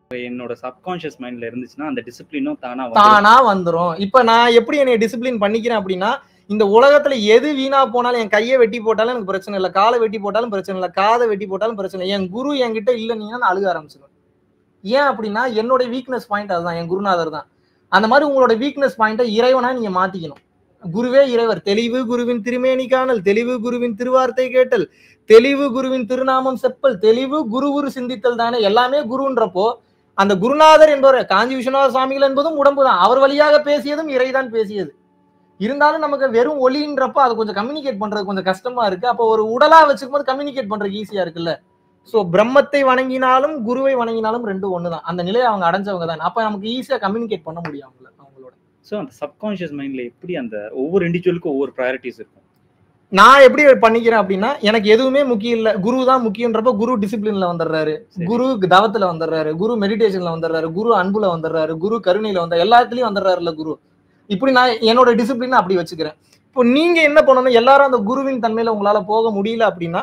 என்னோட சப்கான்ஷியஸ் மைண்ட்ல இருந்துச்சுன்னா அந்த டிசிப்ளினும் தானா வந்துரும். தானா வந்துரும் இப்ப நான் எப்படி என்னை டிசிப்ளின் பண்ணிக்கிறேன் அப்படின்னா இந்த உலகத்துல எது வீணா போனாலும் என் கையை வெட்டி போட்டாலும் எனக்கு பிரச்சனை இல்லை காலை வெட்டி போட்டாலும் பிரச்சனை இல்லை காதை வெட்டி போட்டாலும் பிரச்சனை இல்லை என் குரு என்கிட்ட இல்லைன்னீங்கன்னா நான் அழுக ஆரம்பிச்சிடுவேன் ஏன் அப்படின்னா என்னோட வீக்னஸ் பாயிண்ட் அதுதான் என் குருநாதர் தான் அந்த மாதிரி உங்களோட வீக்னஸ் பாயிண்ட்டை இறைவனா நீங்க மாத்திக்கணும் குருவே இறைவர் தெளிவு குருவின் திருமேனி காணல் தெளிவு குருவின் திருவார்த்தை கேட்டல் தெளிவு குருவின் திருநாமம் செப்பல் தெளிவு குரு குரு சிந்தித்தல் தானே எல்லாமே குருன்றப்போ அந்த குருநாதர் என்பவர் காஞ்சி விஸ்வநாத சுவாமிகள் என்பதும் உடம்பு தான் அவர் வழியாக பேசியதும் இறைதான் பேசியது இருந்தாலும் நமக்கு வெறும் ஒலின்றப்ப அது கொஞ்சம் கம்யூனிகேட் பண்றது கொஞ்சம் கஷ்டமா இருக்கு அப்போ ஒரு உடலா வச்சுக்கும் போது கம்யூனிகேட் பண்றதுக்கு ஈஸியா இருக்குல்ல சோ பிரம்மத்தை வணங்கினாலும் குருவை வணங்கினாலும் ரெண்டும் ஒண்ணுதான் அந்த நிலையை அவங்க அடைஞ்சவங்க தான் அப்ப நமக்கு ஈஸியா கம்யூனிகேட் பண்ண முடியும் அவங்கள அவங்களோட ஸோ அந்த சப்கான்ஷியஸ் மைண்ட்ல எப்படி அந்த ஒவ்வொரு இண்டிவிஜுவலுக்கும் ஒவ்வொரு ப்ரையாரிட்டிஸ் இருக்கும் நான் எப்படி பண்ணிக்கிறேன் அப்படின்னா எனக்கு எதுவுமே முக்கியம் இல்ல குரு தான் முக்கியன்றப்ப குரு டிசிப்ளின்ல வந்துடுறாரு சரி. குரு தவத்துல வந்துடுறாரு குரு மெடிடேஷன்ல வந்துடுறாரு குரு அன்புல வந்துடுறாரு குரு கருணையில வந்த எல்லாத்துலயும் வந்துடுறாருல குரு இப்படி நான் என்னோட டிசிப்ளின் அப்படி வச்சுக்கிறேன் இப்போ நீங்க என்ன பண்ணணும் எல்லாரும் அந்த குருவின் தன்மையில உங்களால போக முடியல அப்படின்னா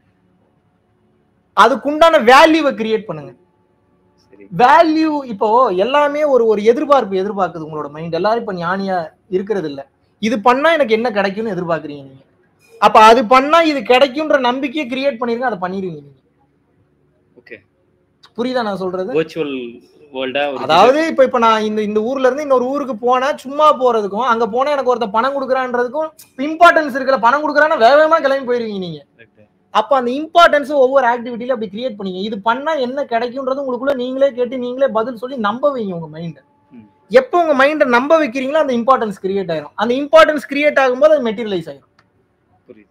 அதுக்குண்டான வேல்யூவை கிரியேட் பண்ணுங்க சரி வேல்யூ இப்போ எல்லாமே ஒரு ஒரு எதிர்பார்ப்பு எதிர்பார்க்குது உங்களோட மைண்ட் எல்லாரும் இப்ப ஞானியா இருக்கிறது இல்ல இது பண்ணா எனக்கு என்ன கிடைக்கும்னு எதிர்பார்க்கறீங்க நீங்க அப்ப அது பண்ணா இது கிடைக்கும்ன்ற நம்பிக்கையை கிரியேட் பண்ணிருங்க அதை பண்ணிருவீங்க நீங்க ஓகே புரியுதா நான் சொல்றது வர்ச்சுவல் வேர்ல்டா ஒரு அதாவது இப்ப இப்ப நான் இந்த இந்த ஊர்ல இருந்து இன்னொரு ஊருக்கு போனா சும்மா போறதுக்கும் அங்க போனா எனக்கு ஒருத்த பணம் கொடுக்குறான்றதுக்கும் இம்பார்ட்டன்ஸ் இருக்குல்ல பணம் கொடுக்குறான்னா வேக வேகமா கிளம்பி போயிருவீங்க நீங்க Correct. அப்ப அந்த இம்பார்ட்டன்ஸ் ஒவ்வொரு ஆக்டிவிட்டியில அப்படி கிரியேட் பண்ணீங்க இது பண்ணா என்ன கிடைக்கும்ன்றது உங்களுக்குள்ள நீங்களே கேட்டு நீங்களே பதில் சொல்லி நம்ப வைங்க உங்க மைண்ட் ம். எப்போ உங்க மைண்டை நம்ப வைக்கிறீங்களோ அந்த இம்பார்ட்டன்ஸ் கிரியேட் ஆயிரும் அந்த இம்பார்ட்டன்ஸ் கிரியேட் ஆகும்போது அது மெட்டீரியலைஸ் ஆயிரும் புரியுது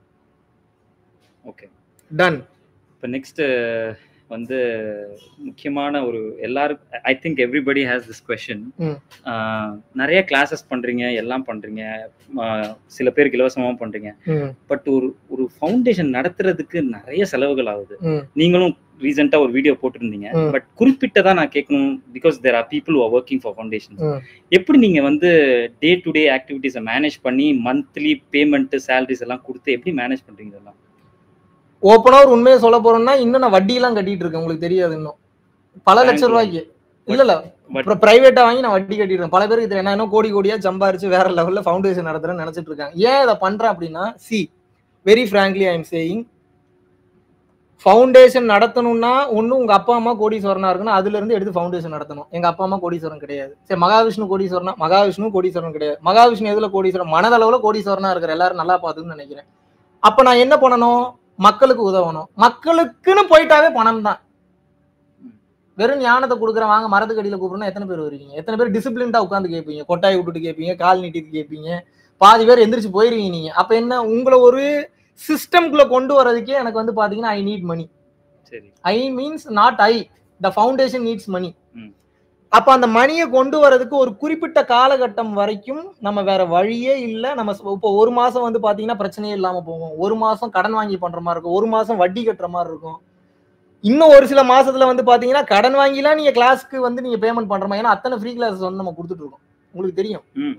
ஓகே டன் இப்போ நெக்ஸ்ட் வந்து முக்கியமான ஒரு எல்லாருக்கும் I think everybody has this question ம். நிறைய கிளாஸஸ் பண்றீங்க எல்லாம் பண்றீங்க ஆஹ் சில பேருக்கு இலவசமாகவும் பண்றீங்க பட் ஒரு ஒரு ஃபவுண்டேஷன் நடத்துறதுக்கு நிறைய செலவுகள் ஆகுது நீங்களும் ரீசெண்டா ஒரு வீடியோ போட்டிருந்தீங்க ம். பட் குறிப்பிட்டதா நான் கேட்கணும் because there are people are working for foundation hmm. எப்படி நீங்க வந்து டே டு டே ஆக்டிவிட்டிஸை மேனேஜ் பண்ணி மந்த்லி பேமெண்ட் சேலரிஸ் எல்லாம் கொடுத்து எப்படி மேனேஜ் பண்றீங்க இதெல்லாம் ஓப்பனா ஒரு உண்மையை சொல்ல போறோம்னா இன்னும் நான் வட்டி எல்லாம் கட்டிட்டு இருக்கேன் உங்களுக்கு தெரியாது இன்னும் பல Bank லட்சம் loan. ரூபாய்க்கு இல்ல இல்ல But- அப்புறம் பிரைவேட்டா வாங்கி நான் வட்டி கட்டிட்டு இருக்கேன் பல பேருக்கு தெரியும் நான் இன்னும் கோடி கோடியா சம்பாரிச்சு வேற லெவல்ல ஃபவுண்டேஷன் நடத்துறேன்னு நினைச்சிட்டு இருக்காங்க ஏன் இதை பண்றேன் அப்படின்னா see very frankly I am saying foundation நடத்தணும்னா ஒண்ணு உங்க அப்பா அம்மா கோடீஸ்வரனா இருக்குன்னா அதுல இருந்து எடுத்து ஃபவுண்டேஷன் நடத்தணும் எங்க அப்பா அம்மா கோடீஸ்வரன் கிடையாது சரி மகாவிஷ்ணு கோடீஸ்வரனா மகாவிஷ்ணு கோடீஸ்வரன் கிடையாது மகாவிஷ்ணு எதுல கோடீஸ்வரன் மனதளவுல கோடீஸ்வரனா இருக்கிற எல்லாரும் நல்லா பார்த்துன்னு நினைக்கிறேன் அப்ப நான் என்ன பண்ணணும் மக்களுக்கு உதவணும் மக்களுக்குன்னு போயிட்டாவே பணம் தான் வெறும் ஞானத்தை கொடுக்குற வாங்க மரத்துக்கு அடியில கூப்பிடணும் எத்தனை பேர் வருவீங்க எத்தனை பேர் டிசிப்ளின்டா உட்காந்து கேட்பீங்க கொட்டாய் விட்டுட்டு கேட்பீங்க கால் நீட்டிட்டு கேட்பீங்க பாதி பேர் எந்திரிச்சு போயிருவீங்க நீங்க அப்ப என்ன உங்களை ஒரு சிஸ்டம்குள்ள கொண்டு வர்றதுக்கே எனக்கு வந்து பாத்தீங்கன்னா ஐ நீட் மணி சரி I means not I the foundation needs money hmm. அப்ப அந்த மணியை கொண்டு வரதுக்கு ஒரு குறிப்பிட்ட காலகட்டம் வரைக்கும் நம்ம வேற வழியே இல்லை நம்ம ச- இப்போ ஒரு மாசம் வந்து பாத்தீங்கன்னா பிரச்சனையே இல்லாம போகும் ஒரு மாசம் கடன் வாங்கி பண்ற மாதிரி இருக்கும் ஒரு மாசம் வட்டி கட்டுற மாதிரி இருக்கும் இன்னும் ஒரு சில மாசத்துல வந்து பாத்தீங்கன்னா கடன் வாங்கிலாம் நீங்க கிளாஸ்க்கு வந்து நீங்க பேமெண்ட் பண்ற மாதிரி ஏன்னா அத்தனை ஃப்ரீ கிளாஸஸ் வந்து நம்ம கொடுத்துட்டு இருக்கோம் உங்களுக்கு தெரியும் ம்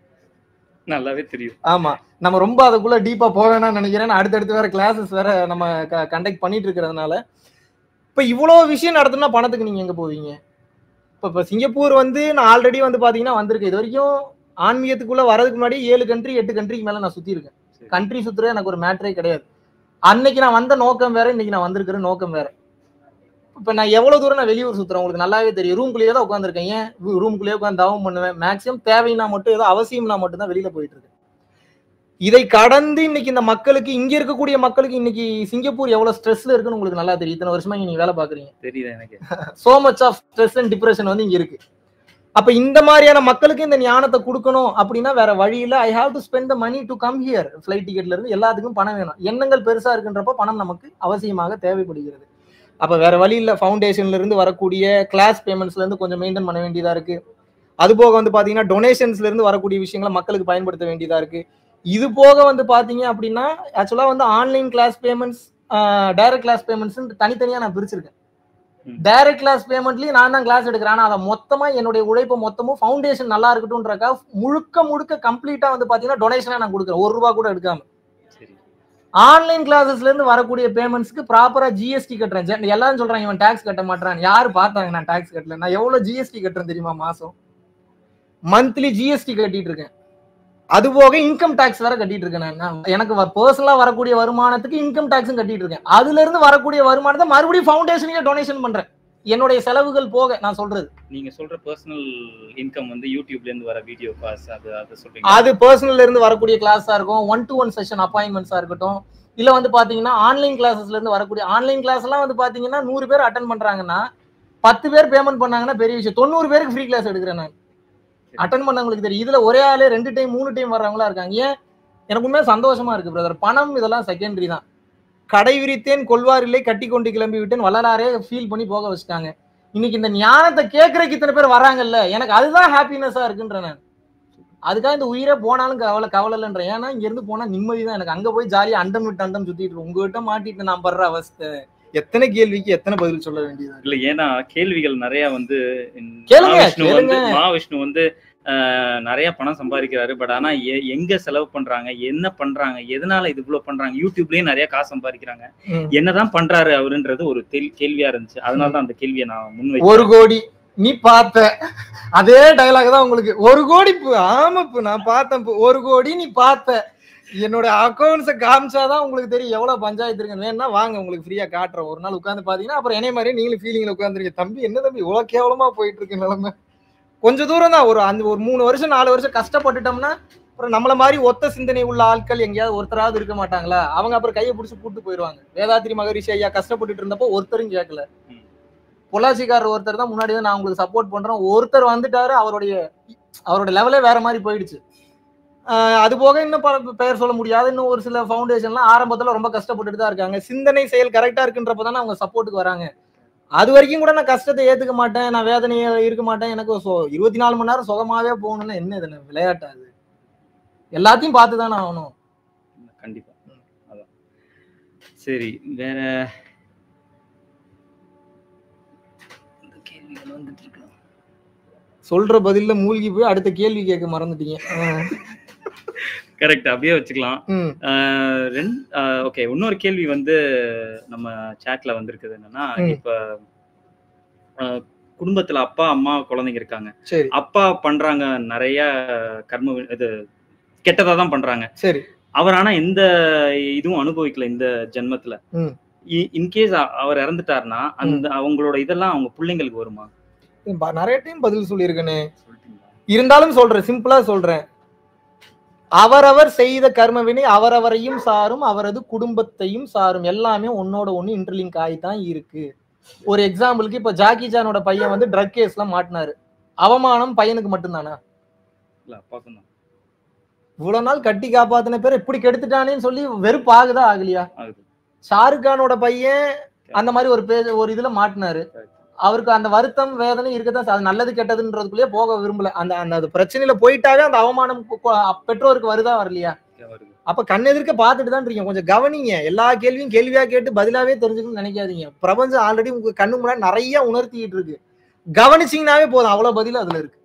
நல்லாவே தெரியும் ஆமா நம்ம ரொம்ப அதுக்குள்ள டீப்பா போக வேணாம்னு நினைக்கிறேன் அடுத்தடுத்து வேற கிளாஸஸ் வேற நம்ம கண்டக்ட் பண்ணிட்டு இருக்கிறதுனால இப்ப இவ்வளவு விஷயம் நடத்தணும்னா பணத்துக்கு நீங்க எங்க போவீங்க இப்ப இப்ப சிங்கப்பூர் வந்து நான் ஆல்ரெடி வந்து பாத்தீங்கன்னா வந்திருக்கேன் இது வரைக்கும் ஆன்மீகத்துக்குள்ள வரதுக்கு முன்னாடி ஏழு கண்ட்ரி எட்டு கண்ட்ரிக்கு மேல நான் சுத்தி இருக்கேன் சரி. கண்ட்ரி சுத்துறது எனக்கு ஒரு மேட்டரே கிடையாது அன்னைக்கு நான் வந்த நோக்கம் வேற இன்னைக்கு நான் வந்திருக்கிற நோக்கம் வேற இப்ப நான் எவ்வளவு தூரம் நான் வெளியூர் சுத்துறேன் உங்களுக்கு நல்லாவே தெரியும் ரூம்குள்ளேயே தான் உட்காந்துருக்கேன் ஏன் ரூம்குள்ளேயே உட்காந்து தவம் பண்ணுவேன் மேக்ஸிமம் தேவைன்னா மட்டும் ஏதோ அவசியம்னா மட்டும் தான் வெளியில போயிட்டு இருக்கேன் இதை கடந்து இன்னைக்கு இந்த மக்களுக்கு இங்க இருக்கக்கூடிய மக்களுக்கு இன்னைக்கு சிங்கப்பூர் எவ்வளவு ஸ்ட்ரெஸ்ல இருக்குன்னு உங்களுக்கு நல்லா தெரியும் இத்தனை வருஷமா இங்க நீங்க வேலை பாக்குறீங்க தெரியுது எனக்கு so much of stress and depression வந்து இங்க இருக்கு அப்ப இந்த மாதிரியான மக்களுக்கு இந்த ஞானத்தை கொடுக்கணும் அப்படின்னா வேற வழியில I have to spend the money to come here flight டிக்கெட்ல இருந்து எல்லாத்துக்கும் பணம் வேணும் எண்ணங்கள் பெருசா இருக்குன்றப்ப பணம் நமக்கு அவசியமாக தேவைப்படுகிறது அப்ப வேற வழி இல்ல ஃபவுண்டேஷன்ல இருந்து வரக்கூடிய கிளாஸ் பேமெண்ட்ஸ்ல இருந்து கொஞ்சம் மெயின்டைன் பண்ண வேண்டியதா இருக்கு அது போக வந்து பாத்தீங்கன்னா டொனேஷன்ஸ்ல இருந்து வரக்கூடிய விஷயங்களை மக்களுக்கு பயன்படுத்த வேண்டியதா இருக்கு இது போக வந்து பாத்தீங்க அப்படின்னா ஆக்சுவலா வந்து online class payments direct class payments தனித்தனியா நான் பிரிச்சிருக்கேன் ம். டைரக்ட் கிளாஸ் பேமெண்ட்லயும் நான் தான் கிளாஸ் எடுக்கிறேன் ஆனா அதை மொத்தமா என்னுடைய உழைப்பு மொத்தமும் ஃபவுண்டேஷன் நல்லா இருக்கட்டும்ன்றக்கா முழுக்க முழுக்க கம்ப்ளீட்டா வந்து பாத்தீங்கன்னா டொனேஷனா நான் கொடுக்குறேன் ஒரு ரூபா கூட எடுக்காம சரி ஆன்லைன் கிளாஸஸ்ல இருந்து வரக்கூடிய பேமெண்ட்ஸ்க்கு ப்ராப்பரா ஜிஎஸ்டி கட்டுறேன் ஜெ- எல்லாரும் சொல்றாங்க இவன் டாக்ஸ் கட்ட மாட்டான் யாரு பார்த்தாங்க நான் டாக்ஸ் கட்டல நான் எவ்வளவு ஜிஎஸ்டி கட்டுறேன் தெரியுமா மாசம் மந்த்லி ஜிஎஸ்டி கட்டிட்டு இருக்கேன் அது போக இன்கம் டாக்ஸ் வேற கட்டிட்டு இருக்கேன் நான். நான் எனக்கு பர்சனலா வரக்கூடிய வருமானத்துக்கு இன்கம் டாக்ஸும் கட்டிட்டு இருக்கேன் அதுல இருந்து வரக்கூடிய வருமானத்தை மறுபடியும் ஃபவுண்டேஷனுக்கே டொனேஷன் பண்றேன் என்னுடைய செலவுகள் போக நான் சொல்றது நீங்க சொல்ற பர்சனல் இன்கம் வந்து யூடியூப்ல இருந்து வர வீடியோ காசு அது அது சொல்றீங்க அது பர்சனல்ல இருந்து வரக்கூடிய கிளாஸா இருக்கும் ஒன் டு ஒன் செஷன் அப்பாயின்மெண்ட்ஸா இருக்கட்டும் இல்ல வந்து பாத்தீங்கன்னா ஆன்லைன் கிளாஸஸ்ல இருந்து வரக்கூடிய ஆன்லைன் கிளாஸ் எல்லாம் வந்து பாத்தீங்கன்னா நூறு பேர் அட்டன் பண்றாங்கன்னா பத்து பேர் பேமெண்ட் பண்ணாங்கன்னா பெரிய விஷயம் தொண்ணூறு பேருக்கு ஃப்ரீ கிளாஸ் எடுக்கிறேன் நான் அட்டன் பண்ணவங்களுக்கு தெரியும் இதுல ஒரே ஆளே ரெண்டு டைம் மூணு டைம் வர்றவங்களா இருக்காங்க ஏன் எனக்கு உண்மையா சந்தோஷமா இருக்கு பிரதர் பணம் இதெல்லாம் செகண்டரி தான் கடை விரித்தேன் கொள்வார் இல்லை கட்டி கொண்டு கிளம்பி விட்டேன் வள்ளலாரே ஃபீல் பண்ணி போக வச்சுட்டாங்க இன்னைக்கு இந்த ஞானத்தை கேட்கறதுக்கு இத்தனை பேர் வராங்கல்ல எனக்கு அதுதான் ஹாப்பினஸா இருக்குன்ற நான் அதுக்காக இந்த உயிரே போனாலும் கவலை கவலை இல்லைன்ற ஏன்னா இங்க இருந்து போனா நிம்மதி தான் எனக்கு அங்க போய் ஜாலியா அண்டம் விட்டு அண்டம் சுத்திட்டு இருக்கேன். உங்ககிட்ட மாட்டிட்டு நான் படுற அவஸ்தை எத்தனை கேள்விக்கு எத்தனை பதில் சொல்ல வேண்டியது இல்ல ஏன்னா கேள்விகள் நிறைய வந்து இந்த கேளுங்க, மகாவிஷ்ணு வந்து கேளுங்க. மகாவிஷ்ணு வந்து ஆஹ், நிறைய பணம் சம்பாதிக்கிறாரு பட் ஆனா எ- எங்க செலவு பண்றாங்க என்ன பண்றாங்க எதனால இது இவ்வளவு பண்றாங்க யூடியூப்லயே நிறைய காசு சம்பாதிக்கிறாங்க ம். என்னதான் பண்றாரு அவருன்றது ஒரு தெல்- கேள்வியா இருந்துச்சு அதனால தான் அந்த கேள்வியை நான் முன்வைக்கிறேன் ஒரு கோடி நீ பார்த்த அதே டயலாக் தான் உங்களுக்கு ஒரு கோடி பு, ஆமா பு, நான் பார்த்தேன் பு. ஒரு கோடி நீ பார்த்த என்னோட அக்கௌண்ட்ஸை காமிச்சாதான் உங்களுக்கு தெரியும் எவ்வளவு பஞ்சாயத்து இருக்குன்னு வேணா வாங்க உங்களுக்கு ஃப்ரீயா காட்டுறேன் ஒரு நாள் உட்காந்து பாத்தீங்கன்னா அப்புறம் என்னைய மாதிரி நீங்களும் ஃபீலிங்ல உட்காந்துருக்கீங்க தம்பி என்ன தம்பி இவ்வளவு கேவலமா போயிட்டு இருக்கு நிலைமை கொஞ்ச தூரம் தான் ஒரு அந்த ஒரு மூணு வருஷம் நாலு வருஷம் கஷ்டப்பட்டுட்டோம்னா அப்புறம் நம்மள மாதிரி ஒத்த சிந்தனை உள்ள ஆட்கள் எங்கேயாவது ஒருத்தராவது இருக்க மாட்டாங்களா அவங்க அப்புறம் கையை பிடிச்சி கூட்டு போயிடுவாங்க வேதாத்திரி மகரிஷி ஐயா கஷ்டப்பட்டுட்டு இருந்தப்போ ஒருத்தரும் கேட்கல ம். பொள்ளாச்சிக்காரர் ஒருத்தர் தான் முன்னாடி வந்து நான் உங்களுக்கு சப்போர்ட் பண்றேன் ஒருத்தர் வந்துட்டாரு அவருடைய அவரோட லெவலே வேற மாதிரி போயிடுச்சு ஆஹ் அது போக இன்னும் பல பெயர் சொல்ல முடியாது இன்னும் ஒரு சில ஃபவுண்டேஷன்லாம் ஆரம்பத்துல ரொம்ப கஷ்டப்பட்டுட்டு தான் இருக்காங்க சிந்தனை செயல் கரெக்டா இருக்குன்றப்ப தானே அவங்க சப்போர்ட்டுக்கு வராங்க அது வரைக்கும் கூட நான் கஷ்டத்தை ஏத்துக்க மாட்டேன் நான் வேதனையை இருக்க மாட்டேன் எனக்கு சொ- இருபத்தி நாலு மணி நேரம் சுகமாவே போகணும்னா என்ன இது என்ன விளையாட்டா அது எல்லாத்தையும் பார்த்து தானே ஆகணும் கண்டிப்பா அதான் சரி வேற இந்த கேள்விகள் வந்துட்டு இருக்கு சொல்ற பதில்ல மூழ்கி போய் அடுத்த கேள்வி கேட்க மறந்துட்டீங்க ஆஹ் கரெக்ட் அப்படியே வச்சுக்கலாம் ம், ஆஹ் ரெண்டு ஓகே இன்னொரு கேள்வி வந்து நம்ம சாட்ல வந்திருக்குது என்னன்னா ம். இப்ப ஆஹ் குடும்பத்துல அப்பா அம்மா குழந்தைங்க இருக்காங்க சரி அப்பா பண்றாங்க நிறைய கர்ம வி- இது கெட்டதா தான் பண்றாங்க சரி அவர் ஆனா எந்த இதுவும் அனுபவிக்கல இந்த ஜென்மத்துல ம். இன்கேஸ் அவர் இறந்துட்டாருன்னா அந்த அவங்களோட இதெல்லாம் அவங்க பிள்ளைங்களுக்கு வருமா ப- நிறைய டைம் பதில் சொல்லியிருக்கேனே சொல்லிட்டீங்களா இருந்தாலும் சொல்றேன் சிம்பிளா சொல்றேன் அவரவர் செய்த கர்மவினை அவரவரையும் சாரும் அவரது குடும்பத்தையும் சாரும் எல்லாமே ஒன்னோட ஒண்ணு இன்டர்லிங்க் ஆகி தான் இருக்கு ஒரு எக்ஸாம்பிளுக்கு இப்ப ஜாக்கி சானோட பையன் வந்து ட்ரக் கேஸ்ல மாட்டினாரு அவமானம் பையனுக்கு மட்டும்தானா இல்ல அப்பாக்கும் தான் இவ்வளவு நாள் கட்டி காப்பாத்தின பேர் இப்படி கெடுத்துட்டானேன்னு சொல்லி வெறுப்பு ஆகுதா ஆகலையா ஆகுது ஷாருக் கானோட பையன் அந்த மாதிரி ஒரு பேஜ் ஒரு இதுல மாட்டினாரு அவருக்கு அந்த வருத்தம் வேதனை இருக்கதான் செய்யும். அது நல்லது கெட்டதுன்றதுக்குள்ளேயே போக விரும்பல அந்த அந்த அது பிரச்சனையில போயிட்டாவே அந்த அவமானம் கு- கு- பெற்றோருக்கு வருதா வரலையா வருது அப்ப கண்ணெதிர்க்க பார்த்துட்டு தான் இருக்கீங்க கொஞ்சம் கவனிங்க எல்லா கேள்வியும் கேள்வியா கேட்டு பதிலாவே தெரிஞ்சுக்கணும்னு நினைக்காதீங்க பிரபஞ்சம் ஆல்ரெடி உங்க கண்ணு முன்னாடி நிறைய உணர்த்திட்டு இருக்கு கவனிச்சீங்கன்னாவே போதும் அவ்வளவு பதில் அதுல இருக்கு